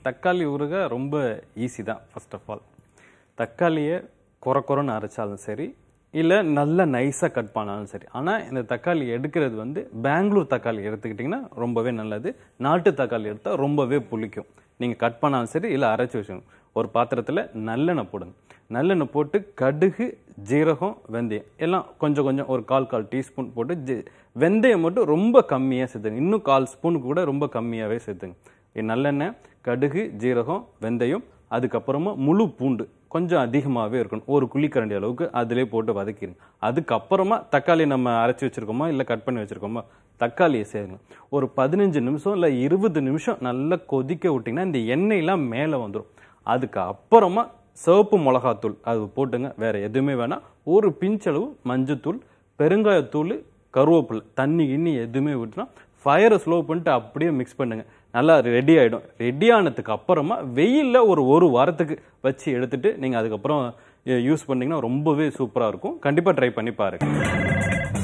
தக்காளி ஊறுகாய் ரொம்ப ஈஸி தான் ஃபர்ஸ்ட் ஆஃப் ஆல் தக்காளியை குறை குறைன்னு அரைச்சாலும் சரி இல்லை நல்லா நைஸாக கட் பண்ணாலும் சரி ஆனால் இந்த தக்காளி எடுக்கிறது வந்து பெங்களூர் தக்காளி எடுத்துக்கிட்டிங்கன்னா ரொம்பவே நல்லது நாட்டு தக்காளி எடுத்தால் ரொம்பவே புளிக்கும் நீங்கள் கட் பண்ணாலும் சரி இல்லை அரைச்சி வச்சுக்கணும் ஒரு பாத்திரத்தில் நல்லெண்ணெய் போடுங்க நல்லெண்ணெய் போட்டு கடுகு ஜீரகம் வெந்தயம் எல்லாம் கொஞ்சம் கொஞ்சம் ஒரு கால் கால் டீஸ்பூன் போட்டு ஜி- வெந்தயம் மட்டும் ரொம்ப கம்மியாக சேர்த்துங்க இன்னும் கால் ஸ்பூனுக்கு கூட ரொம்ப கம்மியாகவே சேர்த்துங்க இது நல்லெண்ணெய் கடுகு ஜீரகம் வெந்தயம் அதுக்கப்புறமா முழு பூண்டு கொஞ்சம் அதிகமாகவே இருக்கணும் ஒரு குழிக்கரண்டி அளவுக்கு அதிலே போட்டு வதக்கிடுங்க அதுக்கப்புறமா தக்காளி நம்ம அரைச்சி வச்சிருக்கோமா இல்லை கட் பண்ணி வச்சிருக்கோமா தக்காளியை சேருங்க ஒரு பதினஞ்சு நிமிஷம் இல்லை இருபது நிமிஷம் நல்லா கொதிக்க விட்டிங்கன்னா இந்த எண்ணெயெல்லாம் மேலே வந்துடும் அதுக்கு அப்புறமா சிவப்பு மிளகாத்தூள் அது போட்டுங்க வேற எதுவுமே வேணாம் ஒரு பிஞ்சளவு மஞ்சத்தூள் பெருங்காயத்தூள் கருவேப்பிலை தண்ணி கிண்ணி எதுவுமே விட்டுனா ஃபயரை ஸ்லோ பண்ணிட்டு அப்படியே மிக்ஸ் பண்ணுங்க நல்லா ரெடி ஆகிடும் ரெடி ஆனதுக்கு அப்புறமா வெயிலில் ஒரு ஒரு வாரத்துக்கு வச்சு எடுத்துட்டு நீங்கள் அதுக்கப்புறம் யூஸ் பண்ணீங்கன்னா ரொம்பவே சூப்பராக இருக்கும் கண்டிப்பாக ட்ரை பண்ணி பாருங்க